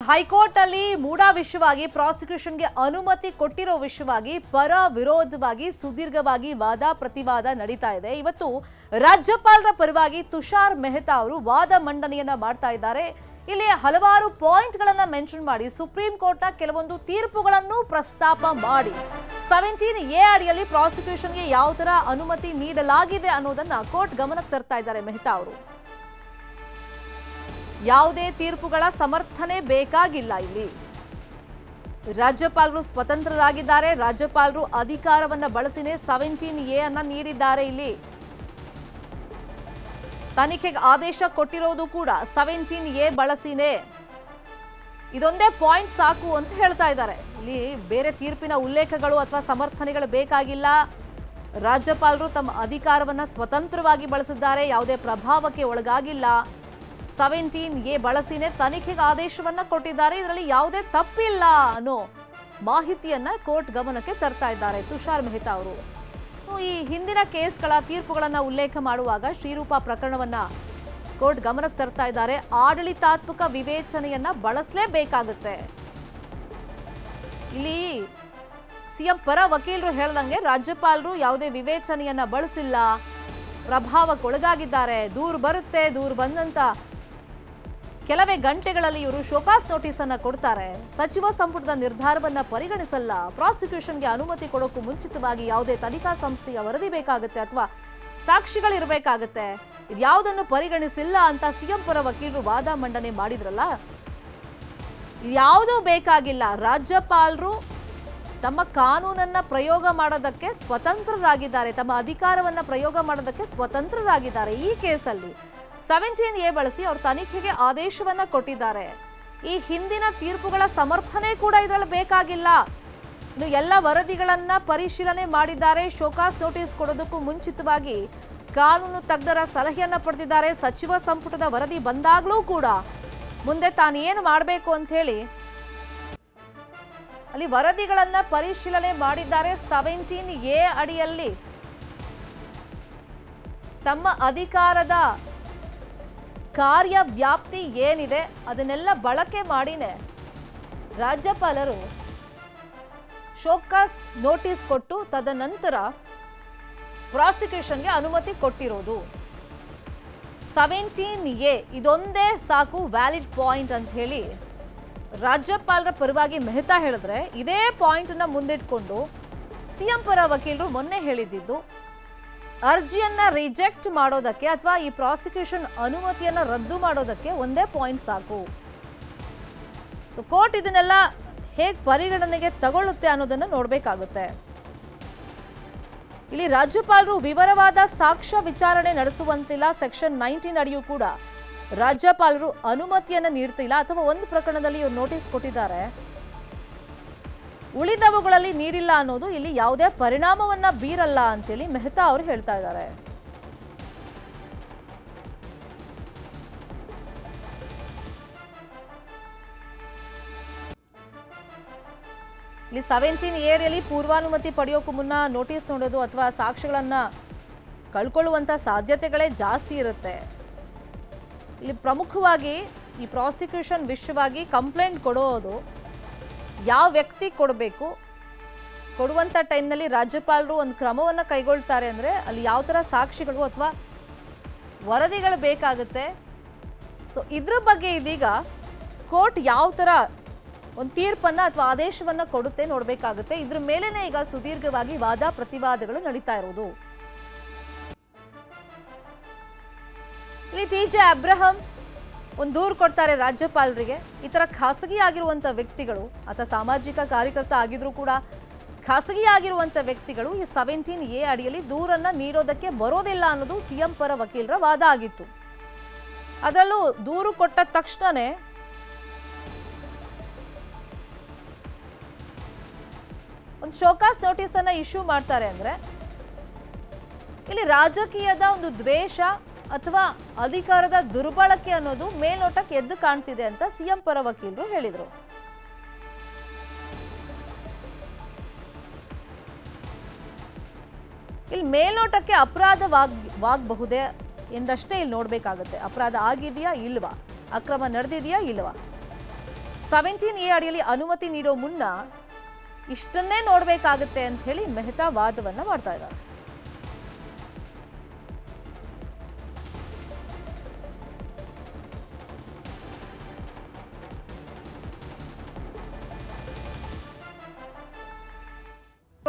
high court ಅಲ್ಲಿ ಮೂಡ ವಿಷಯವಾಗಿ ಪ್ರಾಸಿಕ್ಯೂಷನ್ಗೆ ಅನುಮತಿ ಕೊಟ್ಟಿರೋ ವಿಷಯವಾಗಿ ಪರ ವಿರೋಧವಾಗಿ ಸುದೀರ್ಘವಾಗಿ ವಾದ ಪ್ರತಿವಾದ ನಡೀತಾ ಇದೆ ಇವತ್ತು ರಾಜ್ಯಪಾಲರ ಪರವಾಗಿ ತುಷಾರ್ ಮೆಹ್ತಾ ಅವರು ವಾದ ಮಂಡನೆಯನ್ನ ಮಾಡ್ತಾ ಇದ್ದಾರೆ ಇಲ್ಲಿ ಹಲವಾರು ಪಾಯಿಂಟ್ಗಳನ್ನ ಮೆನ್ಷನ್ ಮಾಡಿ ಸುಪ್ರೀಂ ಕೋರ್ಟ್ನ ಕೆಲವೊಂದು ತೀರ್ಪುಗಳನ್ನು ಪ್ರಸ್ತಾಪ ಮಾಡಿ ಸೆವೆಂಟೀನ್ ಎ ಅಡಿಯಲ್ಲಿ ಪ್ರಾಸಿಕ್ಯೂಷನ್ಗೆ ಯಾವ ತರ ಅನುಮತಿ ನೀಡಲಾಗಿದೆ ಅನ್ನೋದನ್ನ ಕೋರ್ಟ್ ಗಮನಕ್ಕೆ ತರ್ತಾ ಇದ್ದಾರೆ ಮೆಹ್ತಾ ಅವರು ಯಾವುದೇ ತೀರ್ಪುಗಳ ಸಮರ್ಥನೆ ಬೇಕಾಗಿಲ್ಲ ಇಲ್ಲಿ ರಾಜ್ಯಪಾಲರು ಸ್ವತಂತ್ರರಾಗಿದ್ದಾರೆ ರಾಜ್ಯಪಾಲರು ಅಧಿಕಾರವನ್ನ ಬಳಸಿನೇ ಸೆವೆಂಟೀನ್ ಎ ಅನ್ನ ನೀಡಿದ್ದಾರೆ ಇಲ್ಲಿ ತನಿಖೆಗೆ ಆದೇಶ ಕೊಟ್ಟಿರೋದು ಕೂಡ ಸೆವೆಂಟೀನ್ ಎ ಬಳಸಿನೇ ಇದೊಂದೇ ಪಾಯಿಂಟ್ ಸಾಕು ಅಂತ ಹೇಳ್ತಾ ಇದ್ದಾರೆ ಇಲ್ಲಿ ಬೇರೆ ತೀರ್ಪಿನ ಉಲ್ಲೇಖಗಳು ಅಥವಾ ಸಮರ್ಥನೆಗಳು ಬೇಕಾಗಿಲ್ಲ ರಾಜ್ಯಪಾಲರು ತಮ್ಮ ಅಧಿಕಾರವನ್ನ ಸ್ವತಂತ್ರವಾಗಿ ಬಳಸಿದ್ದಾರೆ ಯಾವುದೇ ಪ್ರಭಾವಕ್ಕೆ ಒಳಗಾಗಿಲ್ಲ ಸೆವೆಂಟೀನ್ ಎ ಬಳಸಿನೇ ತನಿಖೆಗೆ ಆದೇಶವನ್ನ ಕೊಟ್ಟಿದ್ದಾರೆ ಇದರಲ್ಲಿ ಯಾವುದೇ ತಪ್ಪಿಲ್ಲ ಅನ್ನೋ ಮಾಹಿತಿಯನ್ನ ಕೋರ್ಟ್ ಗಮನಕ್ಕೆ ತರ್ತಾ ಇದ್ದಾರೆ ತುಷಾರ್ ಮೆಹ್ತಾ ಅವರು ಈ ಹಿಂದಿನ ಕೇಸ್ಗಳ ತೀರ್ಪುಗಳನ್ನ ಉಲ್ಲೇಖ ಮಾಡುವಾಗ ಶ್ರೀರೂಪ ಪ್ರಕರಣವನ್ನ ಕೋರ್ಟ್ ಗಮನಕ್ಕೆ ತರ್ತಾ ಇದ್ದಾರೆ ಆಡಳಿತಾತ್ಮಕ ವಿವೇಚನೆಯನ್ನ ಬಳಸಲೇಬೇಕಾಗುತ್ತೆ ಇಲ್ಲಿ ಸಿಎಂ ಪರ ವಕೀಲರು ಹೇಳ್ದಂಗೆ ರಾಜ್ಯಪಾಲರು ಯಾವುದೇ ವಿವೇಚನೆಯನ್ನ ಬಳಸಿಲ್ಲ ಪ್ರಭಾವಕ್ಕೊಳಗಾಗಿದ್ದಾರೆ ದೂರು ಬರುತ್ತೆ ದೂರು ಬಂದಂತ ಕೆಲವೇ ಗಂಟೆಗಳಲ್ಲಿ ಇವರು ಶೋಕಾಸ್ ನೋಟಿಸ್ ಅನ್ನ ಕೊಡ್ತಾರೆ ಸಚಿವ ಸಂಪುಟದ ನಿರ್ಧಾರವನ್ನ ಪರಿಗಣಿಸಲ್ಲ ಪ್ರಾಸಿಕ್ಯೂಷನ್ಗೆ ಅನುಮತಿ ಕೊಡೋಕ್ಕೂ ಮುಂಚಿತವಾಗಿ ಯಾವುದೇ ತನಿಖಾ ಸಂಸ್ಥೆಯ ವರದಿ ಬೇಕಾಗುತ್ತೆ ಅಥವಾ ಸಾಕ್ಷಿಗಳಿರಬೇಕಾಗತ್ತೆ ಇದ್ಯಾವುದನ್ನು ಪರಿಗಣಿಸಿಲ್ಲ ಅಂತ ಸಿಎಂ ಪರ ವಕೀಲರು ವಾದ ಮಂಡನೆ ಮಾಡಿದ್ರಲ್ಲ ಯಾವುದೂ ಬೇಕಾಗಿಲ್ಲ ರಾಜ್ಯಪಾಲರು ತಮ್ಮ ಕಾನೂನನ್ನ ಪ್ರಯೋಗ ಮಾಡೋದಕ್ಕೆ ಸ್ವತಂತ್ರರಾಗಿದ್ದಾರೆ ತಮ್ಮ ಅಧಿಕಾರವನ್ನ ಪ್ರಯೋಗ ಮಾಡೋದಕ್ಕೆ ಸ್ವತಂತ್ರರಾಗಿದ್ದಾರೆ ಈ ಕೇಸಲ್ಲಿ ಸೆವೆಂಟೀನ್ ಎ ಬಳಸಿ ಅವರು ತನಿಖೆಗೆ ಆದೇಶವನ್ನ ಕೊಟ್ಟಿದ್ದಾರೆ ಈ ಹಿಂದಿನ ತೀರ್ಪುಗಳ ಸಮರ್ಥನೆ ಕೂಡ ಇದರಲ್ಲಿ ಬೇಕಾಗಿಲ್ಲ ಇನ್ನು ಎಲ್ಲ ವರದಿಗಳನ್ನ ಪರಿಶೀಲನೆ ಮಾಡಿದ್ದಾರೆ ಶೋಕಾಸ್ ನೋಟಿಸ್ ಕೊಡೋದಕ್ಕೂ ಮುಂಚಿತವಾಗಿ ಕಾನೂನು ತಜ್ಞರ ಸಲಹೆಯನ್ನ ಪಡೆದಿದ್ದಾರೆ ಸಚಿವ ಸಂಪುಟದ ವರದಿ ಬಂದಾಗಲೂ ಕೂಡ ಮುಂದೆ ತಾನು ಏನು ಮಾಡಬೇಕು ಅಂತ ಹೇಳಿ ಅಲ್ಲಿ ವರದಿಗಳನ್ನ ಪರಿಶೀಲನೆ ಮಾಡಿದ್ದಾರೆ ಸೆವೆಂಟೀನ್ ಎ ಅಡಿಯಲ್ಲಿ ತಮ್ಮ ಅಧಿಕಾರದ ಕಾರ್ಯ ವ್ಯಾಪ್ತಿ ಏನಿದೆ ಅದನ್ನೆಲ್ಲ ಬಳಕೆ ಮಾಡಿನೇ ರಾಜ್ಯಪಾಲರು ಶೋಕಾಸ್ ನೋಟಿಸ್ ಕೊಟ್ಟು ತದನಂತರ ಪ್ರಾಸಿಕ್ಯೂಷನ್ಗೆ ಅನುಮತಿ ಕೊಟ್ಟಿರೋದು ಸೆವೆಂಟೀನ್ ಎ ಇದೊಂದೇ ಸಾಕು ವ್ಯಾಲಿಡ್ ಪಾಯಿಂಟ್ ಅಂತ ಹೇಳಿ ರಾಜ್ಯಪಾಲರ ಪರವಾಗಿ ಮೆಹ್ತಾ ಹೇಳಿದ್ರೆ ಇದೇ ಪಾಯಿಂಟನ್ನ ಮುಂದಿಟ್ಕೊಂಡು ಸಿಎಂ ಪರ ವಕೀಲರು ಮೊನ್ನೆ ಹೇಳಿದ್ದು ಅರ್ಜಿಯನ್ನ ರಿಜೆಕ್ಟ್ ಮಾಡೋದಕ್ಕೆ ಅಥವಾ ಈ ಪ್ರಾಸಿಕ್ಯೂಷನ್ ಅನುಮತಿಯನ್ನ ರದ್ದು ಮಾಡೋದಕ್ಕೆ ಒಂದೇ ಪಾಯಿಂಟ್ ಸಾಕು ಸೊ ಕೋರ್ಟ್ ಇದನ್ನೆಲ್ಲ ಹೇಗೆ ಪರಿಗಣನೆಗೆ ತಗೊಳ್ಳುತ್ತೆ ಅನ್ನೋದನ್ನ ನೋಡಬೇಕಾಗುತ್ತೆ ಇಲ್ಲಿ ರಾಜ್ಯಪಾಲರು ವಿವರವಾದ ಸಾಕ್ಷ್ಯ ವಿಚಾರಣೆ ನಡೆಸುವಂತಿಲ್ಲ ಸೆಕ್ಷನ್ ನೈನ್ಟೀನ್ ಅಡಿಯೂ ಕೂಡ ರಾಜ್ಯಪಾಲರು ಅನುಮತಿಯನ್ನ ನೀಡ್ತಿಲ್ಲ ಅಥವಾ ಒಂದು ಪ್ರಕರಣದಲ್ಲಿ ಇವರು ನೋಟಿಸ್ ಕೊಟ್ಟಿದ್ದಾರೆ ಉಳಿದವುಗಳಲ್ಲಿ ನೀಡಿಲ್ಲ ಅನ್ನೋದು ಇಲ್ಲಿ ಯಾವುದೇ ಪರಿಣಾಮವನ್ನ ಬೀರಲ್ಲ ಅಂತೇಳಿ ಮೆಹ್ತಾ ಅವರು ಹೇಳ್ತಾ ಇದ್ದಾರೆ ಇಲ್ಲಿ ಸೆವೆಂಟೀನ್ ಏರಿಯಲ್ಲಿ ಪೂರ್ವಾನುಮತಿ ಪಡೆಯೋಕ್ಕೂ ಮುನ್ನ ನೋಟಿಸ್ ನೋಡೋದು ಅಥವಾ ಸಾಕ್ಷಿಗಳನ್ನ ಕಳ್ಕೊಳ್ಳುವಂಥ ಸಾಧ್ಯತೆಗಳೇ ಜಾಸ್ತಿ ಇರುತ್ತೆ ಇಲ್ಲಿ ಪ್ರಮುಖವಾಗಿ ಈ ಪ್ರಾಸಿಕ್ಯೂಷನ್ ವಿಷಯವಾಗಿ ಕಂಪ್ಲೇಂಟ್ ಕೊಡೋದು ಯಾವ ವ್ಯಕ್ತಿ ಕೊಡಬೇಕು ಕೊಡುವಂಥ ಟೈಮ್ನಲ್ಲಿ ರಾಜ್ಯಪಾಲರು ಒಂದು ಕ್ರಮವನ್ನು ಕೈಗೊಳ್ತಾರೆ ಅಂದರೆ ಅಲ್ಲಿ ಯಾವ ಥರ ಸಾಕ್ಷಿಗಳು ಅಥವಾ ವರದಿಗಳು ಬೇಕಾಗುತ್ತೆ ಸೊ ಇದ್ರ ಬಗ್ಗೆ ಇದೀಗ ಕೋರ್ಟ್ ಯಾವ ಥರ ಒಂದು ತೀರ್ಪನ್ನು ಅಥವಾ ಆದೇಶವನ್ನು ಕೊಡುತ್ತೆ ನೋಡಬೇಕಾಗುತ್ತೆ ಇದ್ರ ಮೇಲೇನೆ ಈಗ ಸುದೀರ್ಘವಾಗಿ ವಾದ ಪ್ರತಿವಾದಗಳು ನಡೀತಾ ಇರೋದು ಇಲ್ಲಿ ಟಿ ಜೆ ಅಬ್ರಹಂ ಒಂದು ದೂರು ಕೊಡ್ತಾರೆ ರಾಜ್ಯಪಾಲರಿಗೆ ಈ ಥರ ಖಾಸಗಿ ಆಗಿರುವಂಥ ವ್ಯಕ್ತಿಗಳು ಅಥವಾ ಸಾಮಾಜಿಕ ಕಾರ್ಯಕರ್ತ ಆಗಿದ್ರು ಕೂಡ ಖಾಸಗಿ ಆಗಿರುವಂಥ ವ್ಯಕ್ತಿಗಳು ಈ ಸೆವೆಂಟೀನ್ ಎ ಅಡಿಯಲ್ಲಿ ದೂರನ್ನ ನೀಡೋದಕ್ಕೆ ಬರೋದಿಲ್ಲ ಅನ್ನೋದು ಸಿಎಂ ಪರ ವಕೀಲರ ವಾದ ಆಗಿತ್ತು ಅದರಲ್ಲೂ ದೂರು ಕೊಟ್ಟ ತಕ್ಷಣನೇ ಒಂದು ಶೋಕಾಸ್ ನೋಟಿಸ್ ಅನ್ನ ಇಶ್ಯೂ ಮಾಡ್ತಾರೆ ಅಂದ್ರೆ ಇಲ್ಲಿ ರಾಜಕೀಯದ ಒಂದು ದ್ವೇಷ ಅಥವಾ ಅಧಿಕಾರದ ದುರ್ಬಳಕೆ ಅನ್ನೋದು ಮೇಲ್ನೋಟಕ್ಕೆ ಎದ್ದು ಕಾಣ್ತಿದೆ ಅಂತ ಸಿಎಂ ಪರ ವಕೀಲರು ಹೇಳಿದರು ಇಲ್ಲಿ ಮೇಲ್ನೋಟಕ್ಕೆ ಅಪರಾಧವಾಗ್ ವಾಗಬಹುದೇ ಎಂದಷ್ಟೇ ಇಲ್ಲಿ ನೋಡ್ಬೇಕಾಗತ್ತೆ ಅಪರಾಧ ಆಗಿದೆಯಾ ಇಲ್ವಾ ಅಕ್ರಮ ನಡೆದಿದೆಯಾ ಇಲ್ವಾ ಸೆವೆಂಟೀನ್ ಎ ಅಡಿಯಲ್ಲಿ ಅನುಮತಿ ನೀಡೋ ಮುನ್ನ ಇಷ್ಟನ್ನೇ ನೋಡಬೇಕಾಗುತ್ತೆ ಅಂತ ಹೇಳಿ ಮೆಹ್ತಾ ವಾದವನ್ನ ಮಾಡ್ತಾ ಇದ್ದಾರೆ